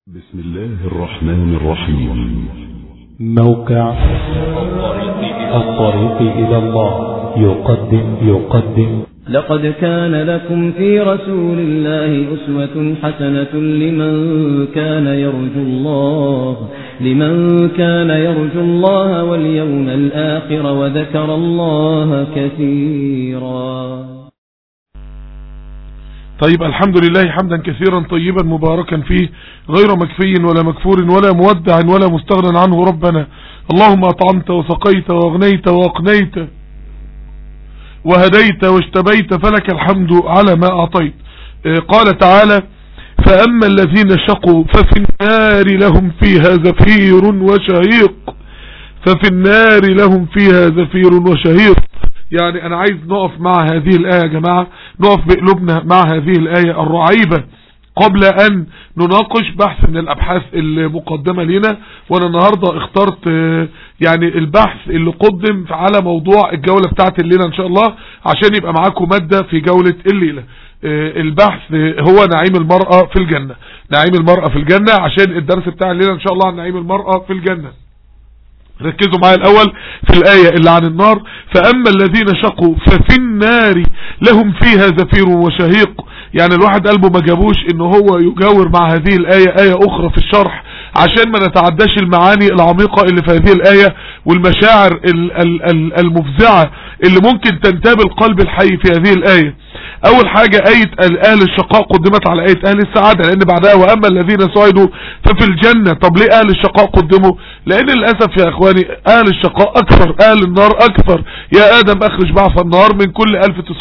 بسم الله الرحمن الرحيم موقع الطريق إلى الله يقدم يقدم لقد كان لكم في رسول الله أسوة حسنة لمن كان يرجو الله لمن كان يرجو الله واليوم الآخر وذكر الله كثيرا طيب الحمد لله حمدا كثيرا طيبا مباركا فيه غير مكفي ولا مكفور ولا مودع ولا مستغنى عنه ربنا اللهم أطعمت وسقيت وأغنيت وأقنيت وهديت واشتبيت فلك الحمد على ما أعطيت آه، قال تعالى فأما الذين شقوا ففي النار لهم فيها زفير وشهيق ففي النار لهم فيها زفير وشهيق يعني انا عايز نقف مع هذه الآية يا جماعة نقف بقلوبنا مع هذه الآية الرعيبة قبل ان نناقش بحث من الابحاث المقدمة لنا وانا النهاردة اخترت آه، يعني البحث اللي قدم على موضوع الجولة بتاعت الليلة ان شاء الله عشان يبقى معاكم مادة في جولة الليلة آه، البحث آه، هو نعيم المرأة في الجنة نعيم المرأة في الجنة عشان الدرس بتاع الليلة ان شاء الله عن نعيم المرأة في الجنة ركزوا معايا الاول في الاية اللي عن النار فاما الذين شقوا ففي النار لهم فيها زفير وشهيق يعني الواحد قلبه ما جابوش ان هو يجاور مع هذه الاية اية اخرى في الشرح عشان ما نتعداش المعاني العميقة اللي في هذه الاية والمشاعر ال- ال- ال- المفزعة اللي ممكن تنتاب القلب الحي في هذه الاية اول حاجة اية ال- اهل الشقاء قدمت على اية اهل السعادة لان بعدها واما الذين سعدوا ففي الجنة طب ليه اهل الشقاء قدموا لان للاسف يا اخواني اهل الشقاء اكثر اهل النار اكثر يا ادم اخرج بعث النار من كل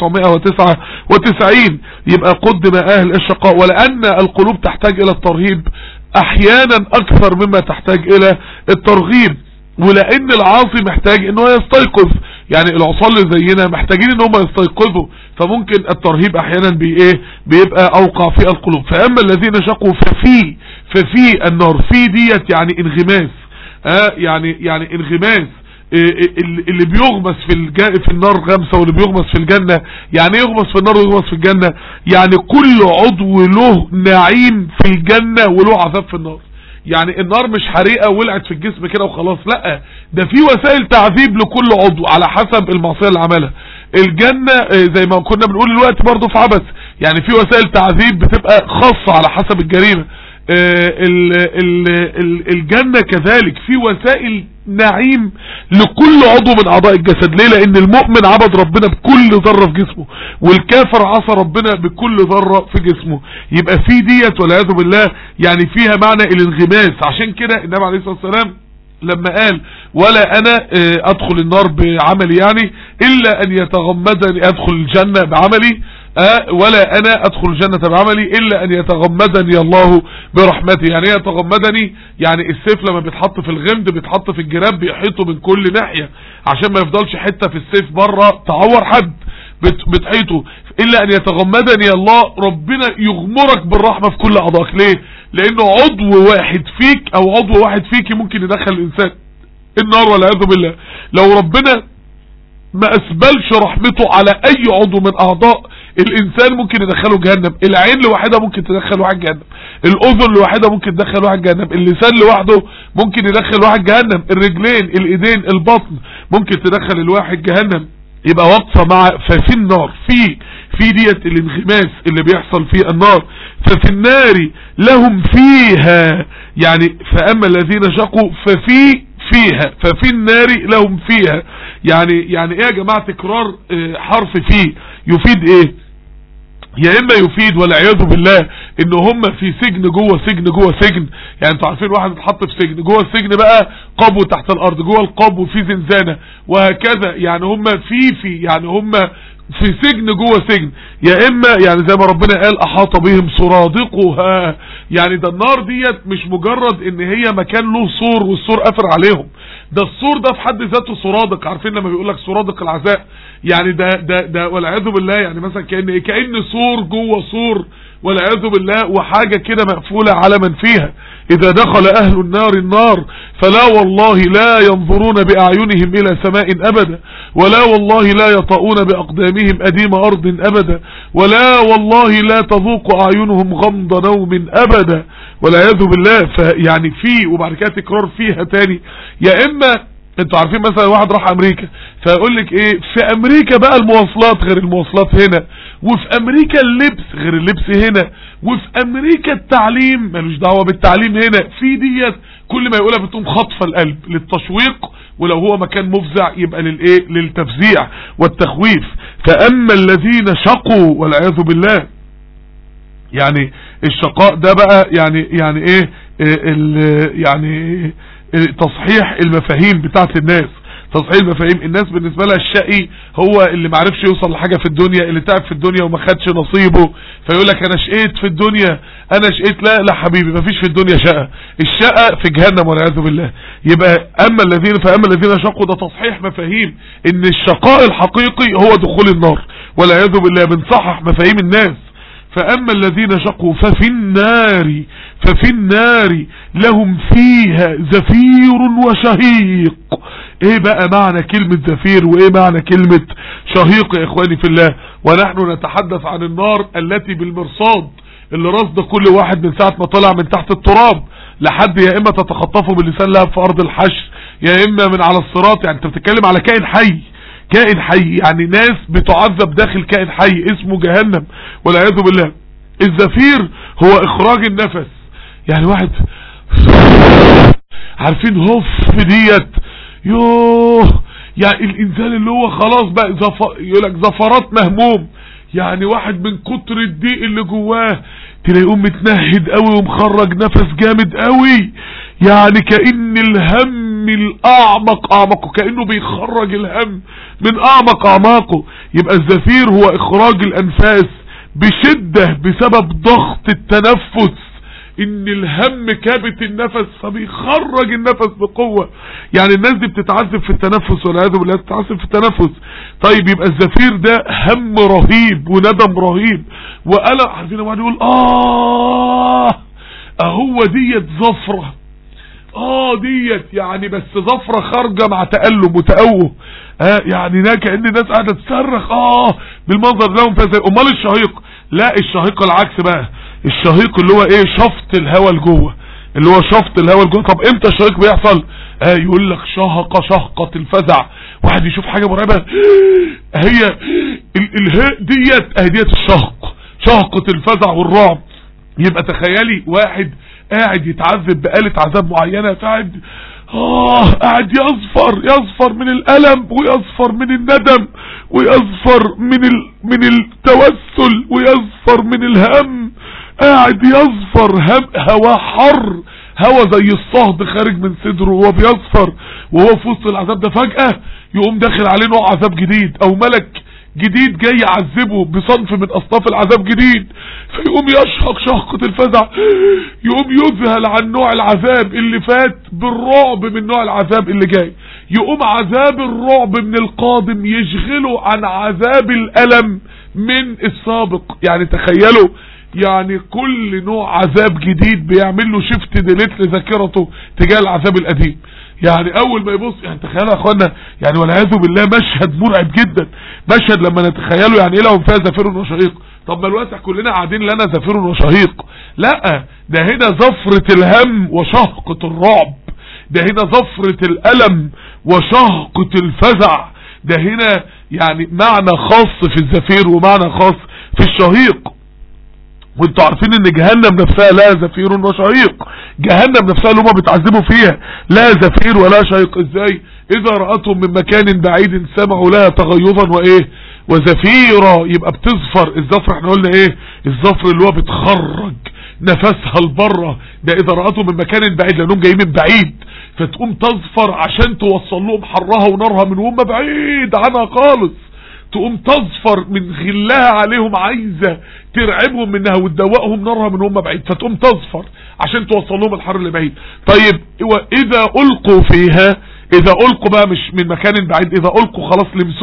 1999 يبقى قدم اهل الشقاء ولان القلوب تحتاج الى الترهيب احيانا اكثر مما تحتاج الى الترغيب ولان العاصي محتاج ان هو يستيقظ يعني العصاة اللي زينا محتاجين ان هم يستيقظوا فممكن الترهيب احيانا بي ايه بيبقى اوقع في القلوب فاما الذين شقوا ففي ففي النار في ديت يعني انغماس آه يعني يعني انغماس إيه اللي اللي بيغمس في الج... في النار غمسة واللي بيغمس في الجنة يعني إيه يغمس في النار ويغمس في الجنة يعني كل عضو له نعيم في الجنة وله عذاب في النار يعني النار مش حريقة ولعت في الجسم كده وخلاص لا ده في وسائل تعذيب لكل عضو على حسب المعصية اللي عملها الجنة آه، زي ما كنا بنقول دلوقتي برضه في عبث يعني في وسائل تعذيب بتبقى خاصة على حسب الجريمة آه، ال- ال- ال- الجنة كذلك في وسائل نعيم لكل عضو من اعضاء الجسد ليه لان المؤمن عبد ربنا بكل ذرة في جسمه والكافر عصى ربنا بكل ذرة في جسمه يبقى في ديت والعياذ بالله يعني فيها معنى الانغماس عشان كده النبي عليه الصلاة والسلام لما قال ولا انا آه، ادخل النار بعملي يعني الا ان يتغمدني ادخل الجنة بعملي آه، ولا انا ادخل الجنة بعملي الا ان يتغمدني الله برحمته يعني ايه يتغمدني يعني السيف لما بيتحط في الغمد بيتحط في الجراب بيحيطه من كل ناحية عشان ما يفضلش حتة في السيف بره تعور حد بت- بتحيطه الا ان يتغمدني الله ربنا يغمرك بالرحمة في كل اعضائك ليه لانه عضو واحد فيك او عضو واحد فيك ممكن يدخل الانسان النار والعياذ بالله لو ربنا ما اسبلش رحمته على اي عضو من اعضاء الانسان ممكن يدخله جهنم العين لوحدها ممكن تدخل واحد جهنم الاذن لوحدها ممكن تدخل واحد جهنم اللسان لوحده ممكن يدخل واحد جهنم الرجلين الايدين البطن ممكن تدخل الواحد جهنم يبقى واقفة مع ففي النار في في ديت الانغماس اللي بيحصل في النار ففي النار لهم فيها يعني فاما الذين شقوا ففي فيها ففي النار لهم فيها يعني يعني ايه يا جماعة تكرار آه، حرف فيه يفيد ايه يا اما يفيد والعياذ بالله ان هم في سجن جوه سجن جوه سجن يعني انتوا عارفين واحد اتحط في سجن جوه السجن بقى قبو تحت الارض جوه القبو في زنزانة وهكذا يعني هم في في يعني هم في سجن جوه سجن يا اما يعني زي ما ربنا قال احاط بهم سرادقها يعني ده النار ديت مش مجرد ان هي مكان له سور والسور قافر عليهم ده السور ده في حد ذاته سرادق عارفين لما بيقول لك سرادق العزاء يعني ده ده ده والعياذ بالله يعني مثلا كان ايه كان سور جوه سور والعياذ بالله وحاجة كده مقفولة على من فيها اذا دخل اهل النار النار فلا والله لا ينظرون باعينهم الى سماء ابدا ولا والله لا يطؤون باقدامهم اديم ارض ابدا ولا والله لا تذوق اعينهم غمض نوم ابدا والعياذ بالله فيعني في وبعد كده تكرار فيها تاني يا اما انتوا عارفين مثلا واحد راح امريكا فيقول لك ايه في امريكا بقى المواصلات غير المواصلات هنا وفي امريكا اللبس غير اللبس هنا وفي امريكا التعليم ملوش دعوه بالتعليم هنا في ديت كل ما يقولها بتقوم خطفه القلب للتشويق ولو هو مكان مفزع يبقى للايه للتفزيع والتخويف فاما الذين شقوا والعياذ بالله يعني الشقاء ده بقى يعني يعني ايه, إيه ال- يعني تصحيح المفاهيم بتاعت الناس تصحيح المفاهيم الناس بالنسبة لها الشقي هو اللي معرفش يوصل لحاجة في الدنيا اللي تعب في الدنيا وما خدش نصيبه فيقول لك انا شقيت في الدنيا انا شقيت لا لا حبيبي مفيش في الدنيا شقة الشقة في جهنم والعياذ بالله يبقى اما الذين فاما الذين شقوا ده تصحيح مفاهيم ان الشقاء الحقيقي هو دخول النار والعياذ بالله بنصحح مفاهيم الناس فأما الذين شقوا ففي النار ففي النار لهم فيها زفير وشهيق ايه بقى معنى كلمة زفير وايه معنى كلمة شهيق يا اخواني في الله ونحن نتحدث عن النار التي بالمرصاد اللي رصد كل واحد من ساعة ما طلع من تحت التراب لحد يا اما تتخطفه بلسان لهب في ارض الحشر يا اما من على الصراط يعني انت بتتكلم على كائن حي كائن حي يعني ناس بتعذب داخل كائن حي اسمه جهنم والعياذ بالله الزفير هو اخراج النفس يعني واحد عارفين هوف ديت يوه يعني الانسان اللي هو خلاص بقى زف... يقول لك زفرات مهموم يعني واحد من كتر الضيق اللي جواه تلاقيه متنهد قوي ومخرج نفس جامد قوي يعني كأن الهم الأعمق أعمقه كأنه بيخرج الهم من أعمق أعماقه يبقى الزفير هو إخراج الأنفاس بشدة بسبب ضغط التنفس ان الهم كابت النفس فبيخرج النفس بقوة يعني الناس دي بتتعذب في التنفس والعياذ بالله بتتعذب في التنفس طيب يبقى الزفير ده هم رهيب وندم رهيب وقلق عارفين واحد يقول اه اهو ديت زفرة اه ديت يعني بس زفرة خارجة مع تألم وتأوه آه يعني ده كأن الناس قاعدة تصرخ اه بالمنظر لهم فيها زي امال الشهيق لا الشهيق العكس بقى الشهيق اللي هو ايه شفط الهواء لجوه اللي هو شفط الهواء لجوه طب امتى الشهيق بيحصل اه يقول لك شهقة شهقة الفزع واحد يشوف حاجة مرعبة هي ال- الهاء ديت اه ديت الشهق شهقة الفزع والرعب يبقى تخيلي واحد قاعد يتعذب بآلة عذاب معينة قاعد آه قاعد يصفر يصفر من الألم ويصفر من الندم ويصفر من ال من التوسل ويصفر من الهم قاعد يصفر هم هوا حر هوا زي الصهد خارج من صدره وهو بيصفر وهو في وسط العذاب ده فجأة يقوم داخل عليه نوع عذاب جديد او ملك جديد جاي يعذبه بصنف من اصناف العذاب جديد فيقوم يشهق شهقة الفزع يقوم يذهل عن نوع العذاب اللي فات بالرعب من نوع العذاب اللي جاي يقوم عذاب الرعب من القادم يشغله عن عذاب الالم من السابق يعني تخيلوا يعني كل نوع عذاب جديد بيعمل له شيفت ديليت لذاكرته تجاه العذاب القديم يعني اول ما يبص يعني تخيلوا يا اخوانا يعني والعياذ بالله مشهد مرعب جدا مشهد لما نتخيله يعني ايه لهم فيها زفير وشهيق طب ما الواسع كلنا قاعدين لنا زفير وشهيق لا ده هنا زفرة الهم وشهقة الرعب ده هنا زفرة الألم وشهقة الفزع ده هنا يعني معنى خاص في الزفير ومعنى خاص في الشهيق وانتوا عارفين ان جهنم نفسها لا زفير وشهيق جهنم نفسها اللي هم بيتعذبوا فيها لا زفير ولا شهيق ازاي اذا رأتهم من مكان بعيد سمعوا لها تغيظا وايه وزفيرا يبقى بتزفر الزفر احنا قلنا ايه الزفر اللي هو بتخرج نفسها لبره ده اذا رأتهم من مكان بعيد لانهم جايين من بعيد فتقوم تزفر عشان توصل لهم حرها ونارها من وهم بعيد عنها خالص تقوم تظفر من غلها عليهم عايزة ترعبهم منها وتدوقهم نارها من هم بعيد فتقوم تظفر عشان توصل لهم الحر اللي بعيد طيب واذا القوا فيها اذا القوا بقى مش من مكان بعيد اذا القوا خلاص لمسوها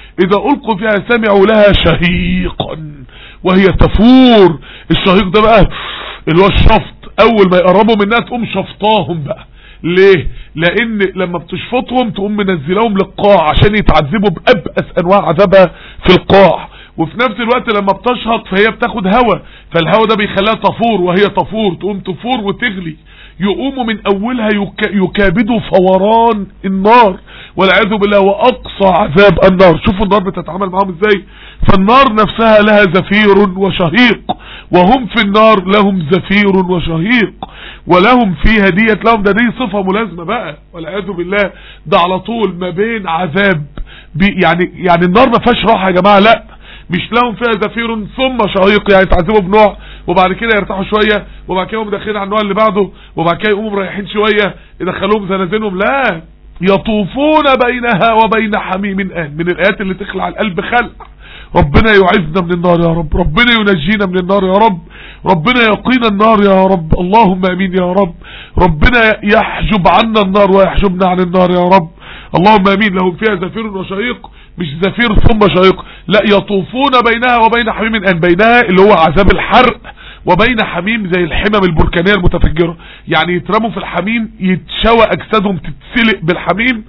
اذا القوا فيها سمعوا لها شهيقا وهي تفور الشهيق ده بقى اللي هو الشفط اول ما يقربوا منها تقوم شفطاهم بقى ليه لان لما بتشفطهم تقوم منزلاهم للقاع عشان يتعذبوا بابأس انواع عذابها في القاع وفي نفس الوقت لما بتشهق فهي بتاخد هواء فالهواء ده بيخليها تفور وهي تفور تقوم تفور وتغلي يقوموا من اولها يك... يكابدوا فوران النار والعياذ بالله واقصى عذاب النار شوفوا النار بتتعامل معاهم ازاي فالنار نفسها لها زفير وشهيق وهم في النار لهم زفير وشهيق ولهم فيها ديت لهم ده دي صفة ملازمة بقى والعياذ بالله ده على طول ما بين عذاب بي يعني يعني النار ما فيهاش راحة يا جماعة لا مش لهم فيها زفير ثم شهيق يعني تعذبوا بنوع وبعد كده يرتاحوا شوية وبعد كده يقوموا داخلين على النوع اللي بعده وبعد كده يقوموا مريحين شوية يدخلوهم زنازينهم لا يطوفون بينها وبين حميم آن من الآيات اللي تخلع القلب خلع ربنا يعزنا من النار يا رب ربنا ينجينا من النار يا رب ربنا يقينا النار يا رب اللهم امين يا رب ربنا يحجب عنا النار ويحجبنا عن النار يا رب اللهم امين لهم فيها زفير وشهيق مش زفير ثم شهيق لا يطوفون بينها وبين حميم ان بينها اللي هو عذاب الحرق وبين حميم زي الحمم البركانية المتفجرة يعني يترموا في الحميم يتشوى اجسادهم تتسلق بالحميم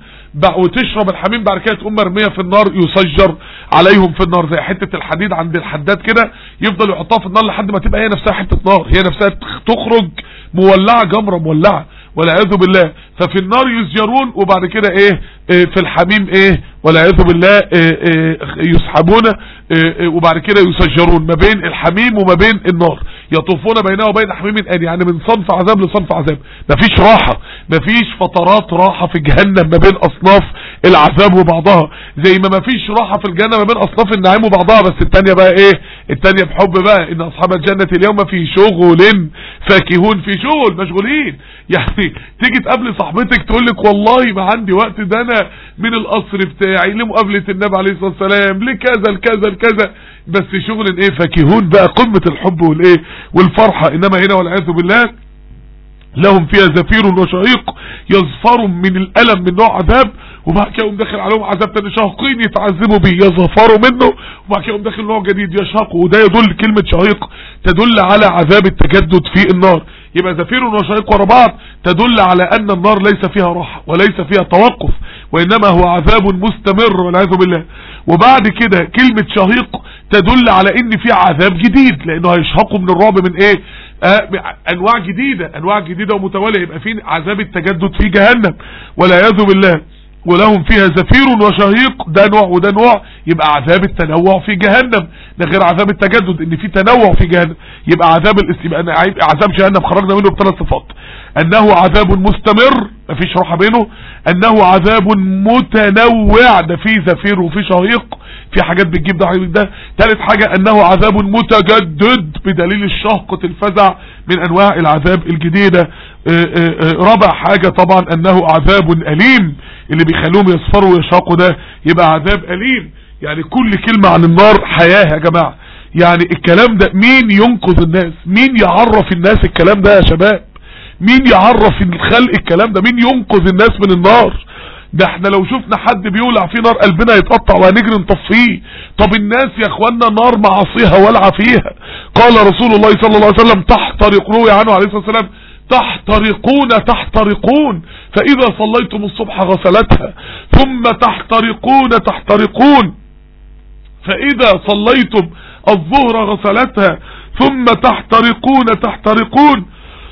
وتشرب الحميم بعد كده تقوم مرميه في النار يسجر عليهم في النار زي حته الحديد عند الحداد كده يفضل يحطها في النار لحد ما تبقى هي نفسها حته نار هي نفسها تخرج مولعه جمره مولعه والعياذ بالله ففي النار يسجرون وبعد كده ايه, إيه في الحميم ايه والعياذ بالله إيه إيه يسحبون إيه وبعد كده يسجرون ما بين الحميم وما بين النار يطوفون بينها وبين حميم الآن يعني من صنف عذاب لصنف عذاب مفيش راحة مفيش فترات راحة في جهنم ما بين أصناف العذاب وبعضها زي ما مفيش راحة في الجنة ما بين أصناف النعيم وبعضها بس التانية بقى ايه التانية بحب بقى ان أصحاب الجنة اليوم في شغل فاكهون في شغل مشغولين يعني تيجي تقابل صاحبتك تقول لك والله ما عندي وقت ده انا من القصر بتاعي لمقابلة النبي عليه الصلاة والسلام لكذا لكذا لكذا بس شغل ايه فاكهون بقى قمة الحب والايه والفرحة انما هنا والعياذ بالله لهم فيها زفير وشهيق يزفر من الألم من نوع عذاب وبعد كده يقوم داخل عليهم عذاب تاني شهقين يتعذبوا بيه يزفروا منه وبعد كده يقوم داخل نوع جديد يشهقوا وده يدل كلمة شهيق تدل على عذاب التجدد في النار يبقى زفير وشهيق ورا بعض تدل على ان النار ليس فيها راحة وليس فيها توقف وانما هو عذاب مستمر والعياذ بالله وبعد كده كلمة شهيق تدل على ان في عذاب جديد لانه هيشهقوا من الرعب من ايه آه انواع جديدة انواع جديدة ومتوالية يبقى في عذاب التجدد في جهنم والعياذ بالله ولهم فيها زفير وشهيق ده نوع وده نوع يبقى عذاب التنوع في جهنم ده غير عذاب التجدد ان في تنوع في جهنم يبقى عذاب الاس... يبقى عذاب جهنم خرجنا منه بثلاث صفات انه عذاب مستمر مفيش راحه بينه انه عذاب متنوع ده في زفير وفي شهيق في حاجات بتجيب ده حاجات ده ثالث حاجة انه عذاب متجدد بدليل الشهقة الفزع من انواع العذاب الجديدة رابع حاجة طبعا انه عذاب اليم اللي بيخلوهم يصفروا ويشاقوا ده يبقى عذاب اليم يعني كل كلمة عن النار حياة يا جماعة يعني الكلام ده مين ينقذ الناس مين يعرف الناس الكلام ده يا شباب مين يعرف الخلق الكلام ده مين ينقذ الناس من النار ده احنا لو شفنا حد بيولع في نار قلبنا يتقطع وهنجري نطفيه طب الناس يا اخوانا نار معاصيها ولع فيها قال رسول الله صلى الله عليه وسلم تحترق روي عنه عليه الصلاة والسلام تحترقون تحترقون فإذا صليتم الصبح غسلتها ثم تحترقون تحترقون فإذا صليتم الظهر غسلتها ثم تحترقون تحترقون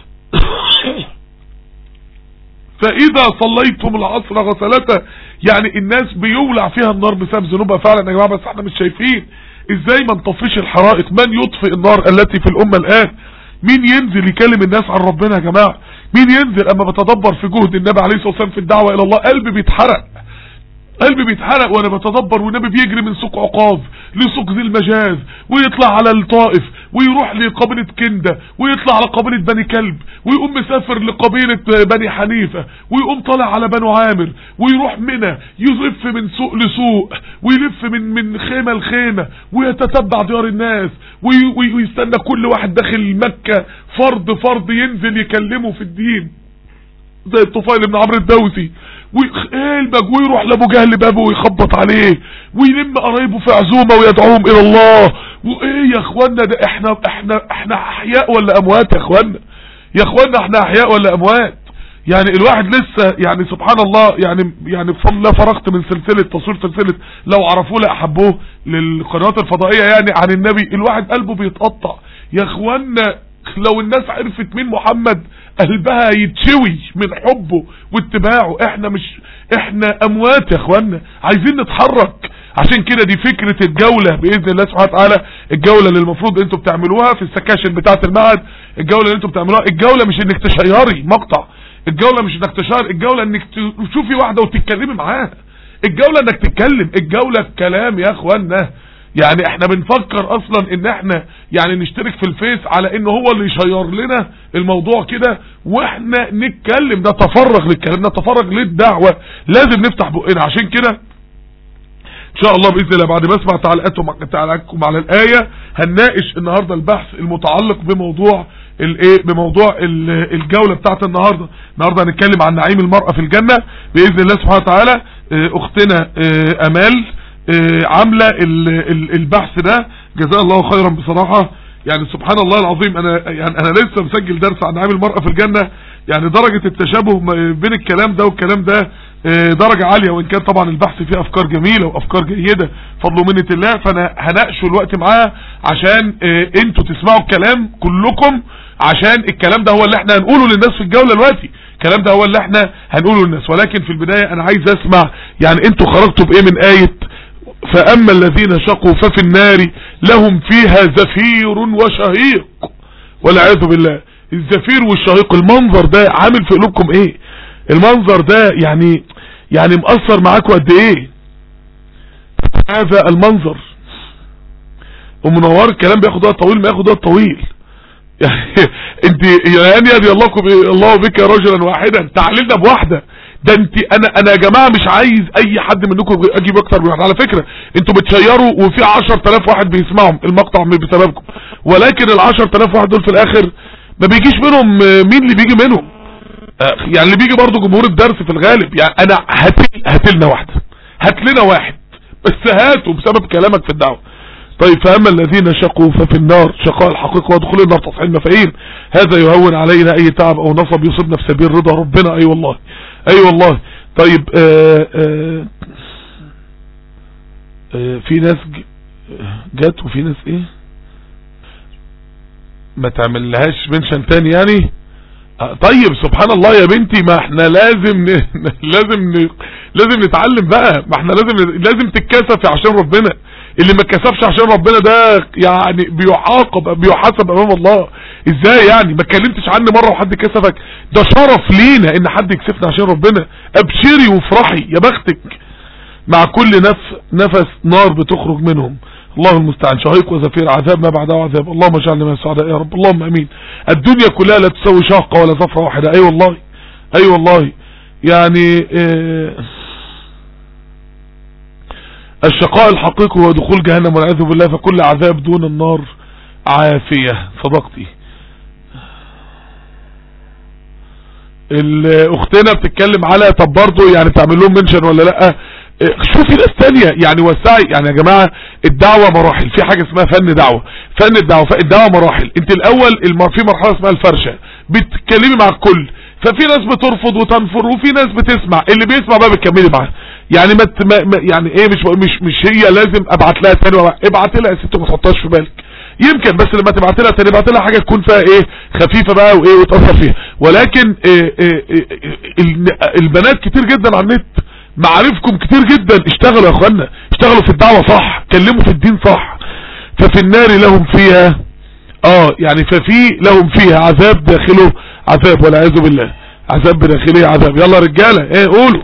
فإذا صليتم العصر غسلتها يعني الناس بيولع فيها النار بسبب ذنوبها فعلا يا جماعة بس احنا مش شايفين ازاي ما نطفيش الحرائق من يطفئ النار التي في الأمة الآن مين ينزل يكلم الناس عن ربنا يا جماعة مين ينزل اما بتدبر في جهد النبي عليه الصلاة والسلام في الدعوة الى الله قلبي بيتحرق قلبي بيتحرق وانا بتدبر والنبي بيجري من سوق عقاب لسوق ذي المجاز ويطلع على الطائف ويروح لقبيلة كندة ويطلع على قبيلة بني كلب ويقوم مسافر لقبيلة بني حنيفة ويقوم طالع على بنو عامر ويروح منى يلف من سوق لسوق ويلف من من خيمة لخيمة ويتتبع ديار الناس وي وي ويستنى كل واحد داخل مكة فرد فرد ينزل يكلمه في الدين زي الطفيل بن عمرو الدوسي ويقلبك ويروح لابو جهل بابه ويخبط عليه ويلم قرايبه في عزومه ويدعوهم الى الله وايه يا اخوانا ده احنا احنا احنا احياء ولا اموات يا اخوانا يا اخوانا احنا احياء ولا اموات يعني الواحد لسه يعني سبحان الله يعني يعني بفضل الله فرغت من سلسلة تصوير سلسلة لو عرفوه لأحبوه للقنوات الفضائية يعني عن النبي الواحد قلبه بيتقطع يا اخوانا لو الناس عرفت مين محمد قلبها يتشوي من حبه واتباعه احنا مش احنا اموات يا اخوانا عايزين نتحرك عشان كده دي فكرة الجولة بإذن الله سبحانه وتعالى الجولة اللي المفروض انتوا بتعملوها في السكاشن بتاعة المعهد الجولة اللي انتوا بتعملوها الجولة مش انك تشيري مقطع الجولة مش انك تشير الجولة انك تشوفي واحدة وتتكلمي معاها الجولة انك تتكلم الجولة الكلام يا اخوانا يعني احنا بنفكر اصلا ان احنا يعني نشترك في الفيس على ان هو اللي يشير لنا الموضوع كده واحنا نتكلم نتفرغ للكلام نتفرغ للدعوة لازم نفتح بقنا عشان كده ان شاء الله باذن الله بعد ما اسمع تعليقاتكم تعليقاتكم على الايه هنناقش النهارده البحث المتعلق بموضوع الايه بموضوع الجوله بتاعه النهارده النهارده هنتكلم عن نعيم المراه في الجنه باذن الله سبحانه وتعالى اختنا امال عامله البحث ده جزاها الله خيرا بصراحه يعني سبحان الله العظيم انا يعني انا لسه مسجل درس عن نعيم المراه في الجنه يعني درجه التشابه بين الكلام ده والكلام ده درجة عالية وان كان طبعا البحث فيه افكار جميلة وافكار جيدة فضل منة الله فانا هناقشه الوقت معاه عشان انتوا تسمعوا الكلام كلكم عشان الكلام ده هو اللي احنا هنقوله للناس في الجولة دلوقتي الكلام ده هو اللي احنا هنقوله للناس ولكن في البداية انا عايز اسمع يعني انتوا خرجتوا بايه من آية فاما الذين شقوا ففي النار لهم فيها زفير وشهيق والعياذ بالله الزفير والشهيق المنظر ده عامل في قلوبكم ايه المنظر ده يعني يعني مأثر معاكم قد ايه هذا المنظر ومنور الكلام بياخد وقت طويل ما ياخد وقت طويل يعني انت يعني يهدي الله الله بك رجلا واحدا تعليلنا بواحده ده انت انا انا يا جماعه مش عايز اي حد منكم اجيب اكتر من واحد على فكره انتوا بتشيروا وفي 10000 واحد بيسمعهم المقطع بسببكم ولكن ال 10000 واحد دول في الاخر ما بيجيش منهم مين اللي بيجي منهم يعني اللي بيجي برضه جمهور الدرس في الغالب يعني انا هات هات لنا واحده هات لنا واحد بس هاته بسبب كلامك في الدعوه طيب فاما الذين شقوا ففي النار شقاء الحقيقه ودخول النار تصحيح المفاهيم هذا يهون علينا اي تعب او نصب يصيبنا في سبيل رضا ربنا اي أيوة والله اي أيوة والله طيب آآ آآ آآ في ناس جت وفي ناس ايه ما تعمل لهاش منشن تاني يعني طيب سبحان الله يا بنتي ما احنا لازم ن... لازم ن... لازم نتعلم بقى ما احنا لازم لازم تتكسفي عشان ربنا اللي ما اتكسفش عشان ربنا ده يعني بيعاقب بيحاسب امام الله ازاي يعني ما اتكلمتش عني مره وحد كسفك ده شرف لينا ان حد يكسفنا عشان ربنا ابشري وافرحي يا بختك مع كل نفس نفس نار بتخرج منهم الله المستعان شهيق وزفير عذاب ما بعده عذاب اللهم اجعلنا من السعداء يا رب اللهم امين الدنيا كلها لا تسوي شاقة ولا زفرة واحدة اي أيوة والله اي أيوة والله يعني اه الشقاء الحقيقي هو دخول جهنم والعياذ بالله فكل عذاب دون النار عافية صدقتي اختنا بتتكلم على طب برضه يعني تعمل لهم منشن ولا لا شوفي ناس تانية يعني وسعي يعني يا جماعة الدعوة مراحل في حاجة اسمها فن دعوة فن الدعوة الدعوة مراحل انت الاول في مرحلة اسمها الفرشة بتتكلمي مع الكل ففي ناس بترفض وتنفر وفي ناس بتسمع اللي بيسمع بقى بتكملي معاه يعني ما, ما يعني ايه مش مش مش هي لازم ابعت لها تاني ابعت لها يا ست ما تحطهاش في بالك يمكن بس لما تبعت لها تاني ابعت لها حاجه تكون فيها ايه خفيفه بقى وايه وتاثر فيها ولكن إيه إيه إيه البنات كتير جدا على النت معارفكم كتير جدا اشتغلوا يا اخوانا اشتغلوا في الدعوة صح كلموا في الدين صح ففي النار لهم فيها اه يعني ففي لهم فيها عذاب داخله عذاب والعياذ بالله عذاب بداخله عذاب يلا رجالة ايه قولوا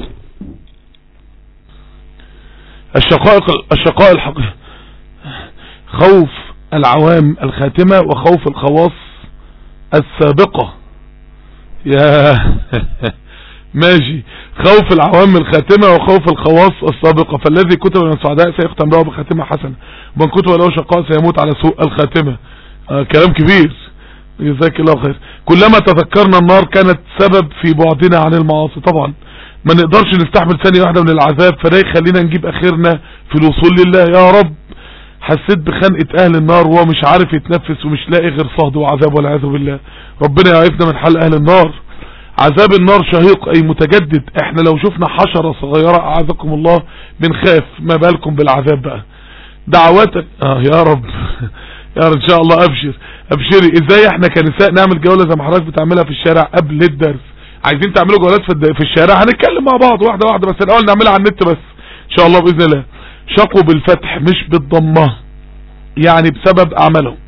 الشقائق الشقاء الحقيقي خوف العوام الخاتمة وخوف الخواص السابقة يا ماشي خوف العوام الخاتمة وخوف الخواص السابقة فالذي كتب من السعداء سيختم له بخاتمة حسنة ومن كتب له شقاء سيموت على سوء الخاتمة آه كلام كبير جزاك الله خير كلما تذكرنا النار كانت سبب في بعدنا عن المعاصي طبعا ما نقدرش نستحمل ثانية واحدة من العذاب فده يخلينا نجيب اخرنا في الوصول لله يا رب حسيت بخنقة اهل النار وهو مش عارف يتنفس ومش لاقي غير صهد وعذاب والعياذ بالله ربنا يعيفنا من حال اهل النار عذاب النار شهيق اي متجدد احنا لو شفنا حشرة صغيرة اعاذكم الله بنخاف ما بالكم بالعذاب بقى دعواتك اه يا رب يا رب ان شاء الله ابشر ابشري ازاي احنا كنساء نعمل جولة زي ما حضرتك بتعملها في الشارع قبل الدرس عايزين تعملوا جولات في, الد- في الشارع هنتكلم مع بعض واحدة واحدة بس الاول نعملها على النت بس ان شاء الله باذن الله شقوا بالفتح مش بالضمه يعني بسبب اعمالهم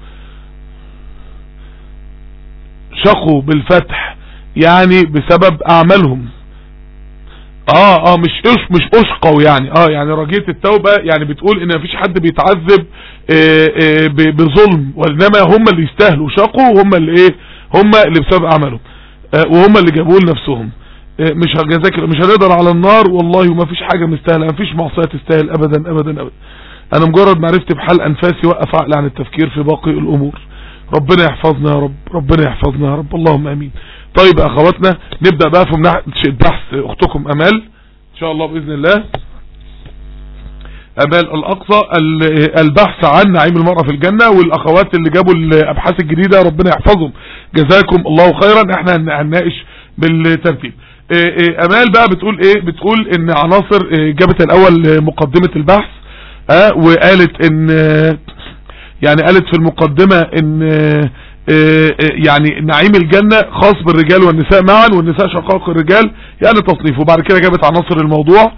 شقوا بالفتح يعني بسبب اعمالهم اه اه مش اش مش اشقوا يعني اه يعني رجية التوبة يعني بتقول ان مفيش حد بيتعذب آه آه ب- بظلم وانما هم اللي يستاهلوا شقوا وهم اللي ايه هم اللي بسبب اعمالهم آه وهم اللي جابوه لنفسهم آه مش هجزاك مش هنقدر على النار والله وما فيش حاجة مستاهلة ما فيش معصية تستاهل ابدا ابدا ابدا انا مجرد معرفتي بحال انفاسي وقف عقلي عن التفكير في باقي الامور ربنا يحفظنا يا رب ربنا يحفظنا يا رب اللهم امين طيب يا اخواتنا نبدأ بقى في مناقشة بحث اختكم امال ان شاء الله باذن الله امال الاقصى ال- البحث عن نعيم المرأة في الجنة والاخوات اللي جابوا الابحاث الجديدة ربنا يحفظهم جزاكم الله خيرا احنا هن- هنناقش بالترتيب إيه إيه امال بقى بتقول ايه بتقول ان عناصر إيه جابت الاول آه، مقدمة البحث اه وقالت ان آه، يعني قالت في المقدمة ان آه، آه، يعني نعيم الجنة خاص بالرجال والنساء معا والنساء شقائق الرجال يعني تصنيف وبعد كده جابت عناصر الموضوع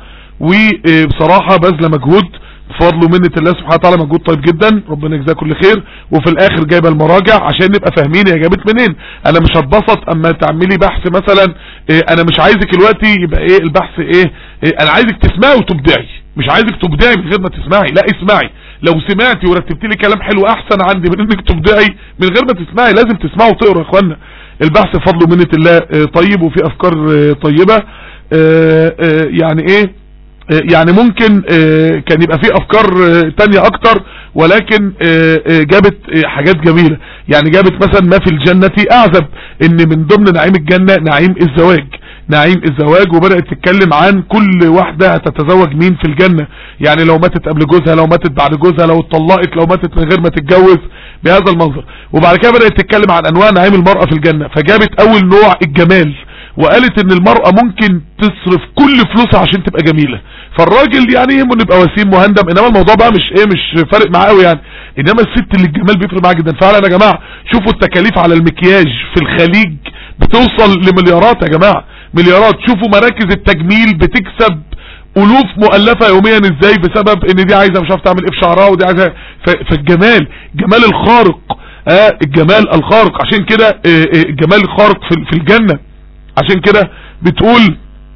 وبصراحة بذل مجهود بفضل ومنة الله سبحانه وتعالى مجهود طيب جدا ربنا يجزاه كل خير وفي الاخر جايبه المراجع عشان نبقى فاهمين هي جابت منين انا مش هتبسط اما تعملي بحث مثلا إيه انا مش عايزك دلوقتي يبقى ايه البحث ايه, إيه انا عايزك تسمعي وتبدعي مش عايزك تبدعي من غير ما تسمعي لا اسمعي لو سمعتي ورتبتي لي كلام حلو احسن عندي من انك تبدعي من غير ما تسمعي لازم تسمعوا وتقروا يا اخوانا البحث بفضل ومنة الله آه، طيب وفي افكار آه، طيبة آه، آه، يعني ايه آه، يعني ممكن آه، كان يبقى فيه افكار آه، تانية اكتر ولكن آه، آه، جابت آه، حاجات جميلة يعني جابت مثلا ما في الجنة اعزب ان من ضمن نعيم الجنة نعيم الزواج نعيم الزواج وبدأت تتكلم عن كل واحدة هتتزوج مين في الجنة يعني لو ماتت قبل جوزها لو ماتت بعد جوزها لو اتطلقت لو ماتت من غير ما تتجوز بهذا المنظر وبعد كده بدأت تتكلم عن انواع نعيم المرأة في الجنة فجابت اول نوع الجمال وقالت ان المرأة ممكن تصرف كل فلوسها عشان تبقى جميلة فالراجل يعني يهمه انه يبقى وسيم مهندم انما الموضوع بقى مش ايه مش فارق معاه قوي يعني انما الست اللي الجمال بيفرق معاها جدا فعلا يا جماعة شوفوا التكاليف على المكياج في الخليج بتوصل لمليارات يا جماعة مليارات شوفوا مراكز التجميل بتكسب الوف مؤلفة يوميا ازاي بسبب ان دي عايزة مش عارف تعمل ايه في شعرها ودي عايزة ف- فالجمال جمال الخارق آه الجمال الخارق عشان كده آه آه الجمال الخارق في في الجنة عشان كده بتقول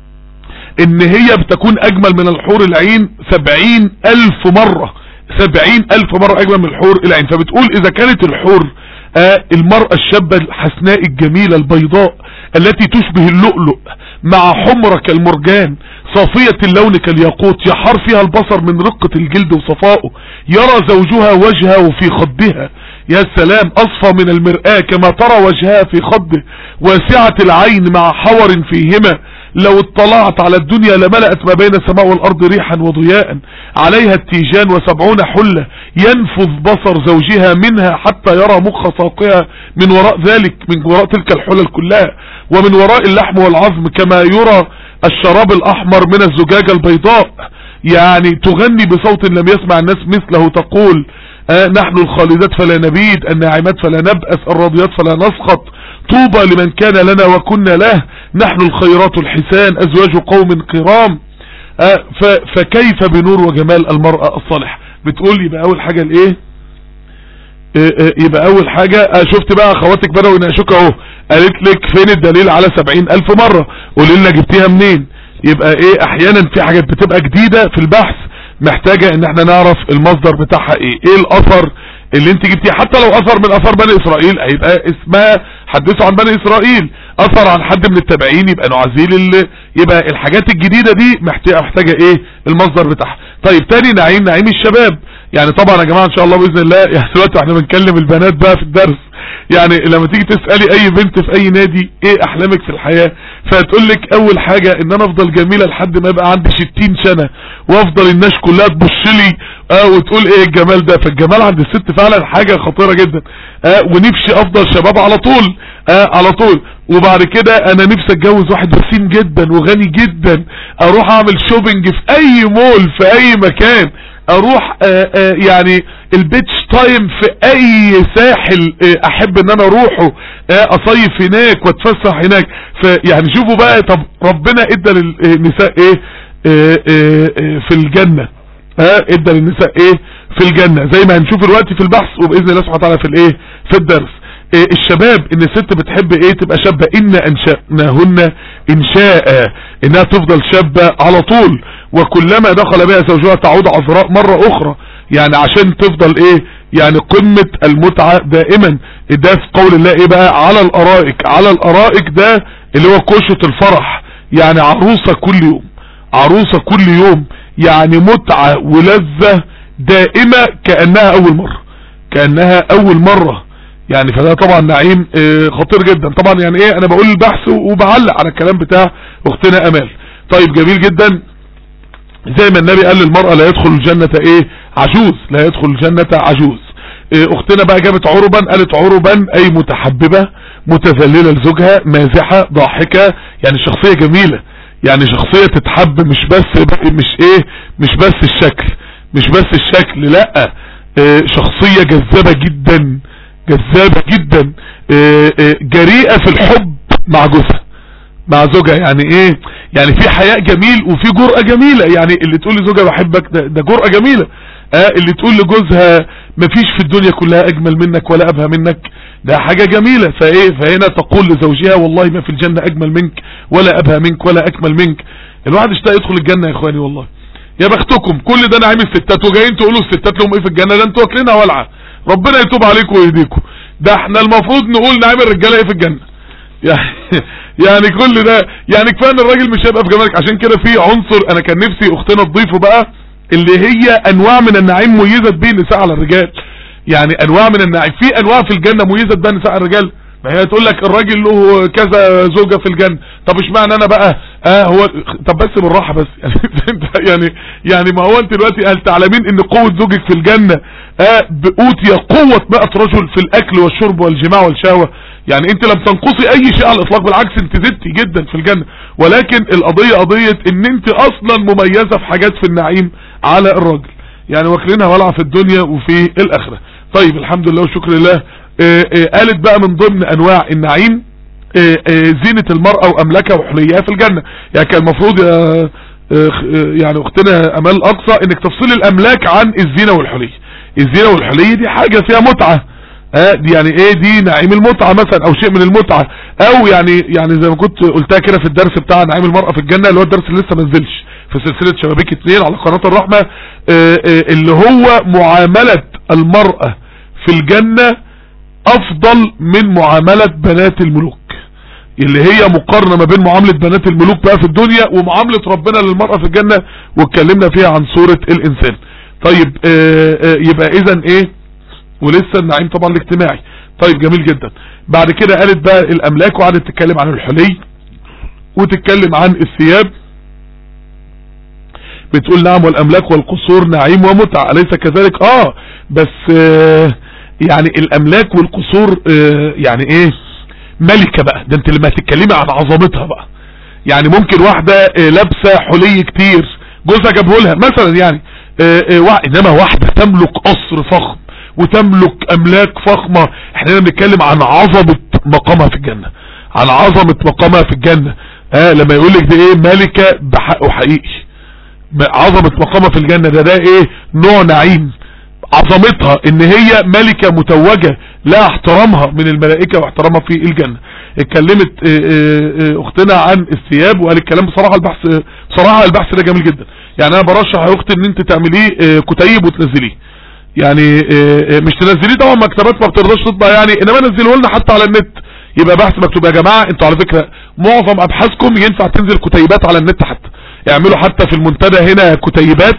ان هي بتكون اجمل من الحور العين سبعين الف مرة سبعين الف مرة اجمل من الحور العين فبتقول اذا كانت الحور آه المرأة الشابة الحسناء الجميلة البيضاء التي تشبه اللؤلؤ مع حمرة كالمرجان صافية اللون كالياقوت يحار فيها البصر من رقة الجلد وصفائه يرى زوجها وجهه في خدها يا سلام اصفى من المرآة كما ترى وجهها في خده واسعة العين مع حور فيهما لو اطلعت على الدنيا لملأت ما بين السماء والأرض ريحا وضياء عليها التيجان وسبعون حلة ينفذ بصر زوجها منها حتى يرى مخ ساقها من وراء ذلك من وراء تلك الحلل كلها ومن وراء اللحم والعظم كما يرى الشراب الأحمر من الزجاجة البيضاء يعني تغني بصوت لم يسمع الناس مثله تقول آه نحن الخالدات فلا نبيد الناعمات فلا نبأس الراضيات فلا نسخط طوبى لمن كان لنا وكنا له نحن الخيرات الحسان أزواج قوم كرام آه ف- فكيف بنور وجمال المرأة الصالحة بتقول يبقى أول حاجة الإيه آه، آه، يبقى أول حاجة آه، شفت بقى أخواتك بدأوا يناقشوك أهو قالت لك فين الدليل على سبعين ألف مرة قولي لنا جبتيها منين يبقى إيه أحيانا في حاجات بتبقى جديدة في البحث محتاجة ان احنا نعرف المصدر بتاعها ايه ايه الاثر اللي انت جبتيه حتى لو اثر من اثار بني اسرائيل هيبقى اسمها حدثوا عن بني اسرائيل اثر عن حد من التابعين يبقى نعزيل ال... يبقى الحاجات الجديدة دي محتاجة محتاجة ايه المصدر بتاعها طيب تاني نعيم نعيم الشباب يعني طبعا يا جماعة ان شاء الله باذن الله يعني دلوقتي احنا بنكلم البنات بقى في الدرس يعني لما تيجي تسألي اي بنت في اي نادي ايه احلامك في الحياة فهتقول لك اول حاجة ان انا افضل جميلة لحد ما يبقى عندي 60 سنة وافضل الناس كلها تبص لي اه وتقول ايه الجمال ده فالجمال عند الست فعلا حاجة خطيرة جدا اه ونفسي افضل شباب على طول اه على طول وبعد كده انا نفسي اتجوز واحد وسيم جدا وغني جدا اروح اعمل شوبينج في اي مول في اي مكان اروح آآ آآ يعني البيتش تايم في اي ساحل احب ان انا اروحه اصيف هناك واتفسح هناك فيعني شوفوا بقى طب ربنا ادى للنساء ايه آآ في الجنة ها ادى للنساء ايه في الجنة زي ما هنشوف دلوقتي في البحث وباذن الله سبحانه وتعالى في الايه في الدرس إيه الشباب ان الست بتحب ايه تبقى شابة ان انشأناهن انشاء انها تفضل شابة على طول وكلما دخل بها زوجها تعود عذراء مرة اخرى يعني عشان تفضل ايه يعني قمة المتعة دائما ده في قول الله ايه بقى على الارائك على الارائك ده اللي هو كوشة الفرح يعني عروسة كل يوم عروسة كل يوم يعني متعة ولذة دائمة كأنها اول مرة كأنها اول مرة يعني فده طبعا نعيم اه خطير جدا طبعا يعني ايه انا بقول البحث وبعلق على الكلام بتاع اختنا امال طيب جميل جدا زي ما النبي قال للمرأة لا يدخل الجنة ايه عجوز لا يدخل الجنة عجوز اه اختنا بقى جابت عربا قالت عربا اي متحببة متذللة لزوجها مازحة ضاحكة يعني شخصية جميلة يعني شخصية تتحب مش بس مش ايه مش بس الشكل مش بس الشكل لا اه شخصية جذابة جدا جذابة جدا جريئة في الحب مع جوزها مع زوجها يعني ايه يعني في حياء جميل وفي جرأة جميلة يعني اللي تقول لزوجها بحبك ده, ده جرأة جميلة اه اللي تقول لجوزها مفيش في الدنيا كلها اجمل منك ولا ابهى منك ده حاجة جميلة فايه فهنا تقول لزوجها والله ما في الجنة اجمل منك ولا ابهى منك ولا اكمل منك الواحد اشتاق يدخل الجنة يا اخواني والله يا بختكم كل ده نعيم الستات وجايين تقولوا الستات لهم ايه في الجنة ده انتوا واكلينها ولعة ربنا يتوب عليكم ويهديكم ده احنا المفروض نقول نعيم الرجاله ايه في الجنة يعني يعني كل ده يعني كفايه ان الراجل مش هيبقى في جمالك عشان كده في عنصر انا كان نفسي اختنا تضيفه بقى اللي هي انواع من النعيم ميزت به النساء على الرجال يعني انواع من النعيم في انواع في الجنة ميزت بها النساء على الرجال ما هي تقول لك الراجل له كذا زوجة في الجنة طب اشمعنى انا بقى اه هو طب بس بالراحة بس يعني يعني يعني ما هو انت دلوقتي هل تعلمين ان قوة زوجك في الجنة اه بأوتي قوة 100 رجل في الاكل والشرب والجماع والشهوة يعني انت لم تنقصي اي شيء على الاطلاق بالعكس انت زدتي جدا في الجنة ولكن القضية قضية ان انت اصلا مميزة في حاجات في النعيم على الراجل يعني واكلينها ولعة في الدنيا وفي الاخرة طيب الحمد لله وشكر لله اه اه قالت بقى من ضمن انواع النعيم اه زينة المرأة واملاكها وحليها في الجنة يعني كان المفروض يا يعني اختنا امال اقصى انك تفصيل الاملاك عن الزينة والحلية الزينة والحلية دي حاجة فيها متعة اه دي يعني ايه دي نعيم المتعة مثلا او شيء من المتعة او يعني يعني زي ما كنت قلتها كده في الدرس بتاع نعيم المرأة في الجنة اللي هو الدرس اللي لسه ما نزلش في سلسلة شبابيك اتنين على قناة الرحمة اه اه اللي هو معاملة المرأة في الجنة افضل من معاملة بنات الملوك اللي هي مقارنة ما بين معاملة بنات الملوك بقى في الدنيا ومعاملة ربنا للمرأة في الجنة واتكلمنا فيها عن صورة الانسان طيب يبقى اذا ايه ولسه النعيم طبعا الاجتماعي طيب جميل جدا بعد كده قالت بقى الاملاك وقعدت تتكلم عن الحلي وتتكلم عن الثياب بتقول نعم والاملاك والقصور نعيم ومتعة اليس كذلك اه بس آه يعني الاملاك والقصور آه يعني ايه ملكة بقى ده انت لما تتكلمي عن عظمتها بقى يعني ممكن واحدة آه لابسة حلي كتير جوزها جابه لها مثلا يعني انما واحدة تملك قصر فخم وتملك املاك فخمة احنا هنا بنتكلم عن عظمة مقامها في الجنة عن عظمة مقامها في الجنة اه لما يقول لك دي ايه ملكة بحقه حقيقي عظمة مقامها في الجنة ده ده ايه نوع نعيم عظمتها ان هي ملكة متوجة لا احترامها من الملائكة واحترامها في الجنة اتكلمت اه اه اختنا عن الثياب وقال الكلام بصراحة البحث بصراحة البحث ده جميل جدا يعني انا برشح يا اختي ان انت تعمليه كتيب وتنزليه يعني مش تنزليه طبعا مكتبات ما بترضاش تطبع يعني انما نزلوه لنا حتى على النت يبقى بحث مكتوب يا جماعة انتوا على فكرة معظم ابحاثكم ينفع تنزل كتيبات على النت حتى اعملوا حتى في المنتدى هنا كتيبات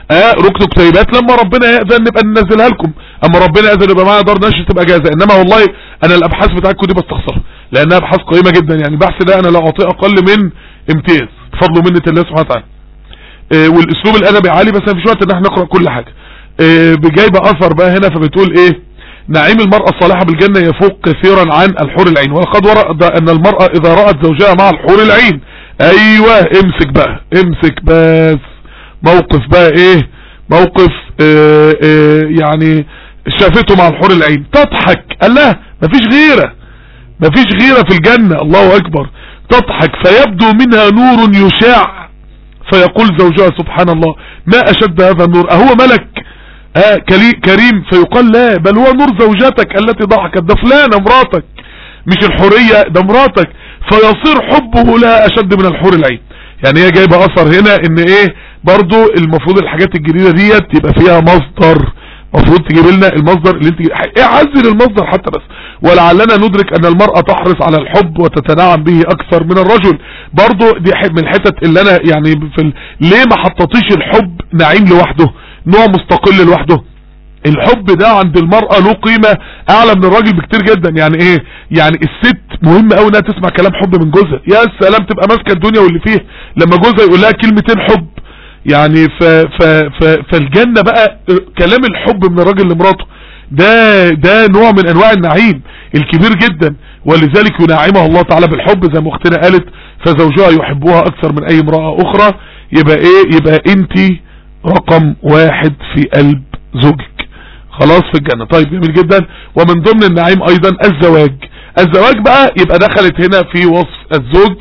اه ركن كتيبات لما ربنا يأذن نبقى ننزلها لكم اما ربنا يأذن يبقى معايا دار نشر تبقى جاهزة انما والله انا الابحاث بتاعتكم دي بستخسرها لانها ابحاث قيمة جدا يعني بحث ده انا لا اعطيه اقل من امتياز بفضل منة الله سبحانه وتعالى اه والاسلوب الادبي عالي بس مفيش وقت ان احنا نقرأ كل حاجة اه بجايبة اثر بقى هنا فبتقول ايه نعيم المرأة الصالحة بالجنة يفوق كثيرا عن الحور العين ولقد ورد ان المرأة اذا رأت زوجها مع الحور العين ايوه امسك بقى امسك بس موقف بقى ايه موقف اه اه يعني شافته مع الحور العين تضحك قال لها مفيش غيرة مفيش غيرة في الجنة الله اكبر تضحك فيبدو منها نور يشاع فيقول زوجها سبحان الله ما اشد هذا النور اهو ملك آه كريم فيقال لا بل هو نور زوجتك التي ضحكت ده فلانة مراتك مش الحورية ده مراتك فيصير حبه لها اشد من الحور العين يعني هي جايبة اثر هنا ان ايه برضو المفروض الحاجات الجديدة ديت يبقى فيها مصدر مفروض تجيب لنا المصدر اللي انت ايه عزل المصدر حتى بس ولعلنا ندرك ان المرأة تحرص على الحب وتتنعم به اكثر من الرجل برضو دي من الحتت اللي انا يعني في ال... ليه ما حططيش الحب نعيم لوحده نوع مستقل لوحده الحب ده عند المرأة له قيمة اعلى من الراجل بكتير جدا يعني ايه يعني الست مهم قوي انها تسمع كلام حب من جوزها يا سلام تبقى ماسكه الدنيا واللي فيها لما جوزها يقول لها كلمتين حب يعني ف ف ف فالجنة بقى كلام الحب من الراجل لمراته ده ده نوع من انواع النعيم الكبير جدا ولذلك ينعمها الله تعالى بالحب زي ما اختنا قالت فزوجها يحبها اكثر من اي امرأة اخرى يبقى ايه يبقى انت رقم واحد في قلب زوجك خلاص في الجنة طيب جميل جدا ومن ضمن النعيم ايضا الزواج الزواج بقى يبقى دخلت هنا في وصف الزوج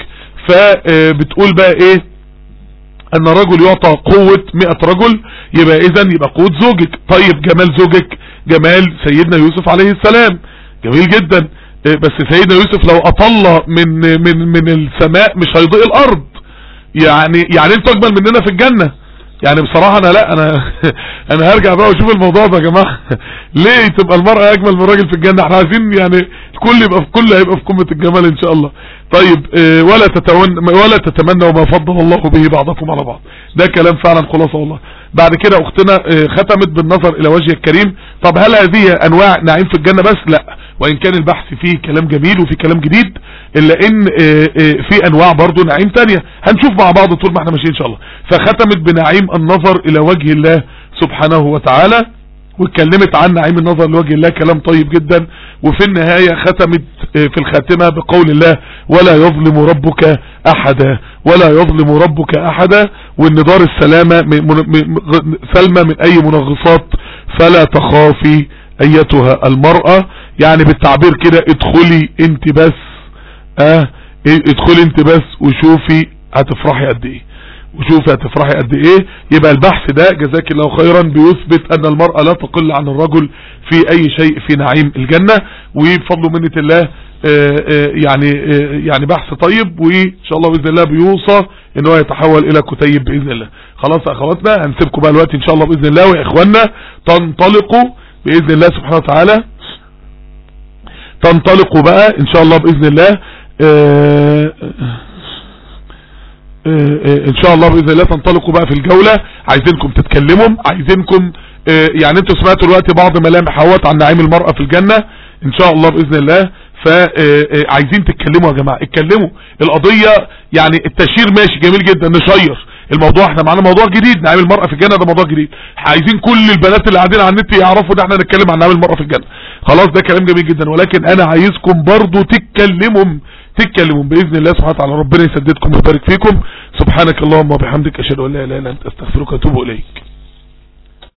فبتقول بقى ايه ان رجل يعطى قوة 100 رجل يبقى اذا يبقى قوة زوجك طيب جمال زوجك جمال سيدنا يوسف عليه السلام جميل جدا بس سيدنا يوسف لو اطل من من من السماء مش هيضيء الارض يعني يعني انتوا اجمل مننا في الجنة يعني بصراحة انا لا انا انا هرجع بقى واشوف الموضوع ده يا جماعة ليه تبقى المرأة اجمل من الراجل في الجنة احنا عايزين يعني الكل يبقى في كل هيبقى في قمة الجمال ان شاء الله طيب اه ولا تتمنى ولا تتمنوا ما فضل الله به بعضكم على بعض ده كلام فعلا خلاصة والله بعد كده اختنا اه ختمت بالنظر الى وجه الكريم طب هل هذه انواع نعيم في الجنة بس لا وان كان البحث فيه كلام جميل وفيه كلام جديد الا ان اه في انواع برضو نعيم تانية هنشوف مع بعض طول ما احنا ماشيين ان شاء الله فختمت بنعيم النظر الى وجه الله سبحانه وتعالى واتكلمت عن نعيم النظر لوجه الله كلام طيب جدا وفي النهاية ختمت في الخاتمة بقول الله ولا يظلم ربك احدا ولا يظلم ربك احدا وان دار السلامة سلمة من اي منغصات فلا تخافي ايتها المرأة يعني بالتعبير كده ادخلي انت بس اه ادخلي انت بس وشوفي هتفرحي قد ايه وشوفي هتفرحي قد ايه يبقى البحث ده جزاك الله خيرا بيثبت ان المرأة لا تقل عن الرجل في اي شيء في نعيم الجنة وبفضل منة الله آآ آآ يعني آآ يعني بحث طيب وان شاء الله باذن الله بيوصى ان هو يتحول الى كتيب باذن الله خلاص يا اخواتنا هنسيبكم بقى الوقت ان شاء الله باذن الله واخواننا تنطلقوا باذن الله سبحانه وتعالى تنطلقوا بقى ان شاء الله باذن الله ان شاء الله باذن الله تنطلقوا بقى في الجولة عايزينكم تتكلموا عايزينكم يعني انتوا سمعتوا دلوقتي بعض ملامح اهوت عن نعيم المرأة في الجنة ان شاء الله باذن الله فعايزين تتكلموا يا جماعة اتكلموا القضية يعني التشهير ماشي جميل جدا نشير الموضوع احنا معانا موضوع جديد نعيم المرأة في الجنة ده موضوع جديد عايزين كل البنات اللي قاعدين على النت يعرفوا ان احنا نتكلم عن نعيم المرأة في الجنة خلاص ده كلام جميل جدا ولكن انا عايزكم برضو تتكلموا تتكلموا باذن الله سبحانه وتعالى ربنا يسددكم ويبارك فيكم سبحانك اللهم وبحمدك اشهد ان لا اله الا انت استغفرك واتوب اليك